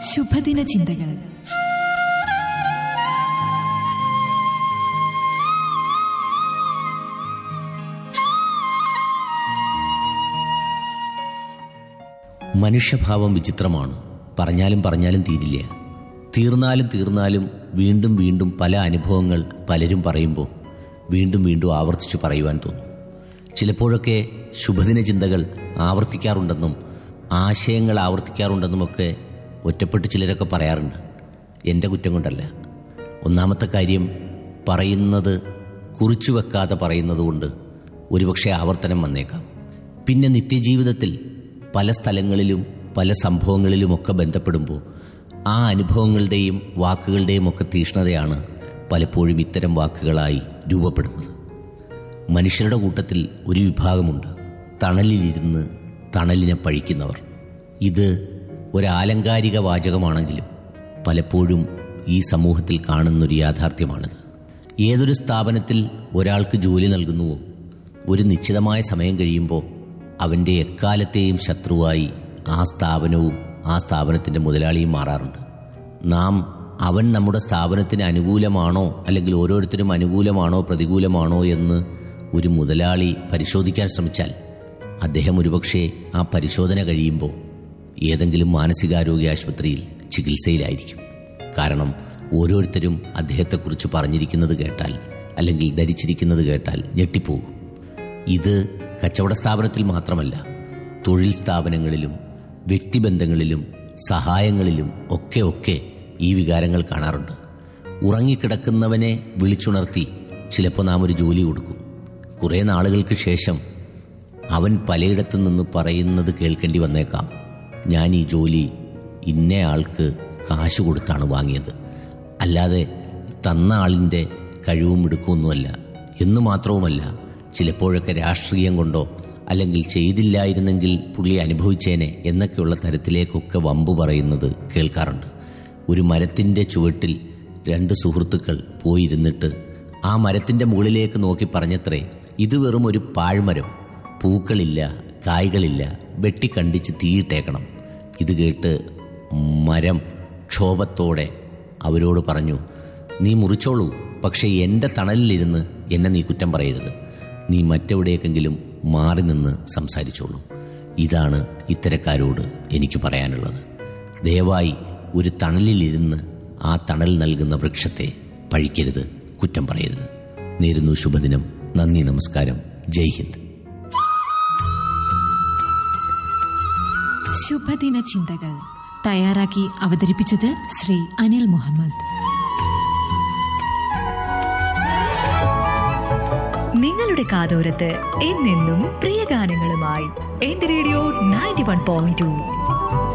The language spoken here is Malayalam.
ശുഭദിന ചിന്തകൾ മനുഷ്യഭാവം വിചിത്രമാണ് പറഞ്ഞാലും പറഞ്ഞാലും തീരില്ല തീർന്നാലും തീർന്നാലും വീണ്ടും വീണ്ടും പല അനുഭവങ്ങൾ പലരും പറയുമ്പോൾ വീണ്ടും വീണ്ടും ആവർത്തിച്ചു പറയുവാൻ തോന്നും ചിലപ്പോഴൊക്കെ ശുഭദിന ചിന്തകൾ ആവർത്തിക്കാറുണ്ടെന്നും ആശയങ്ങൾ ആവർത്തിക്കാറുണ്ടെന്നുമൊക്കെ ഒറ്റപ്പെട്ട് ചിലരൊക്കെ പറയാറുണ്ട് എൻ്റെ കുറ്റം കൊണ്ടല്ല ഒന്നാമത്തെ കാര്യം പറയുന്നത് കുറിച്ചു വെക്കാതെ പറയുന്നതുകൊണ്ട് ഒരുപക്ഷെ ആവർത്തനം വന്നേക്കാം പിന്നെ നിത്യജീവിതത്തിൽ പല സ്ഥലങ്ങളിലും പല സംഭവങ്ങളിലുമൊക്കെ ബന്ധപ്പെടുമ്പോൾ ആ അനുഭവങ്ങളുടെയും വാക്കുകളുടെയും ഒക്കെ തീഷ്ണതയാണ് പലപ്പോഴും ഇത്തരം വാക്കുകളായി രൂപപ്പെടുന്നത് മനുഷ്യരുടെ കൂട്ടത്തിൽ ഒരു വിഭാഗമുണ്ട് തണലിലിരുന്ന് തണലിനെ പഴിക്കുന്നവർ ഇത് ഒരാലങ്കാരിക വാചകമാണെങ്കിലും പലപ്പോഴും ഈ സമൂഹത്തിൽ കാണുന്നൊരു യാഥാർത്ഥ്യമാണിത് ഏതൊരു സ്ഥാപനത്തിൽ ഒരാൾക്ക് ജോലി നൽകുന്നുവോ ഒരു നിശ്ചിതമായ സമയം കഴിയുമ്പോൾ അവൻ്റെ എക്കാലത്തെയും ശത്രുവായി ആ സ്ഥാപനവും ആ സ്ഥാപനത്തിൻ്റെ മുതലാളിയും മാറാറുണ്ട് നാം അവൻ നമ്മുടെ സ്ഥാപനത്തിന് അനുകൂലമാണോ അല്ലെങ്കിൽ ഓരോരുത്തരും അനുകൂലമാണോ പ്രതികൂലമാണോ എന്ന് ഒരു മുതലാളി പരിശോധിക്കാൻ ശ്രമിച്ചാൽ അദ്ദേഹം ഒരുപക്ഷെ ആ പരിശോധന കഴിയുമ്പോൾ ഏതെങ്കിലും മാനസികാരോഗ്യ ആശുപത്രിയിൽ ചികിത്സയിലായിരിക്കും കാരണം ഓരോരുത്തരും അദ്ദേഹത്തെക്കുറിച്ച് പറഞ്ഞിരിക്കുന്നത് കേട്ടാൽ അല്ലെങ്കിൽ ധരിച്ചിരിക്കുന്നത് കേട്ടാൽ ഞെട്ടിപ്പോകും ഇത് കച്ചവട സ്ഥാപനത്തിൽ മാത്രമല്ല തൊഴിൽ സ്ഥാപനങ്ങളിലും വ്യക്തിബന്ധങ്ങളിലും സഹായങ്ങളിലും ഒക്കെ ഒക്കെ ഈ വികാരങ്ങൾ കാണാറുണ്ട് ഉറങ്ങിക്കിടക്കുന്നവനെ വിളിച്ചുണർത്തി ചിലപ്പോൾ നാം ഒരു ജോലി കൊടുക്കും കുറേ നാളുകൾക്ക് ശേഷം അവൻ പലയിടത്തു നിന്ന് പറയുന്നത് കേൾക്കേണ്ടി വന്നേക്കാം ഞാൻ ഈ ജോലി ഇന്ന ആൾക്ക് കാശ് കൊടുത്താണ് വാങ്ങിയത് അല്ലാതെ തന്ന ആളിൻ്റെ കഴിവും മിടുക്കൊന്നുമല്ല എന്ന് മാത്രവുമല്ല ചിലപ്പോഴൊക്കെ രാഷ്ട്രീയം കൊണ്ടോ അല്ലെങ്കിൽ ചെയ്തില്ലായിരുന്നെങ്കിൽ പുള്ളി അനുഭവിച്ചേനെ എന്നൊക്കെയുള്ള തരത്തിലേക്കൊക്കെ വമ്പ് പറയുന്നത് കേൾക്കാറുണ്ട് ഒരു മരത്തിൻ്റെ ചുവട്ടിൽ രണ്ട് സുഹൃത്തുക്കൾ പോയിരുന്നിട്ട് ആ മരത്തിൻ്റെ മുകളിലേക്ക് നോക്കി പറഞ്ഞത്രേ ഇത് വെറും ഒരു പാഴ്മരം പൂക്കളില്ല കായ്കളില്ല വെട്ടിക്കണ്ടിച്ച് തീയിട്ടേക്കണം ഇത് കേട്ട് മരം ക്ഷോഭത്തോടെ അവരോട് പറഞ്ഞു നീ മുറിച്ചോളൂ പക്ഷേ എൻ്റെ തണലിലിരുന്ന് എന്നെ നീ കുറ്റം പറയരുത് നീ മറ്റെവിടേക്കെങ്കിലും മാറി നിന്ന് സംസാരിച്ചോളൂ ഇതാണ് ഇത്തരക്കാരോട് എനിക്ക് പറയാനുള്ളത് ദയവായി ഒരു തണലിലിരുന്ന് ആ തണൽ നൽകുന്ന വൃക്ഷത്തെ പഴിക്കരുത് കുറ്റം പറയരുത് നേരുന്നു ശുഭദിനം നന്ദി നമസ്കാരം ജയ് ഹിന്ദ് ശുഭദിന ചിന്തകൾ തയ്യാറാക്കി അവതരിപ്പിച്ചത് ശ്രീ അനിൽ മുഹമ്മദ് നിങ്ങളുടെ കാതോരത്ത് എന്നെന്നും പ്രിയ ഗാനങ്ങളുമായി എന്റെ radio ninety one point to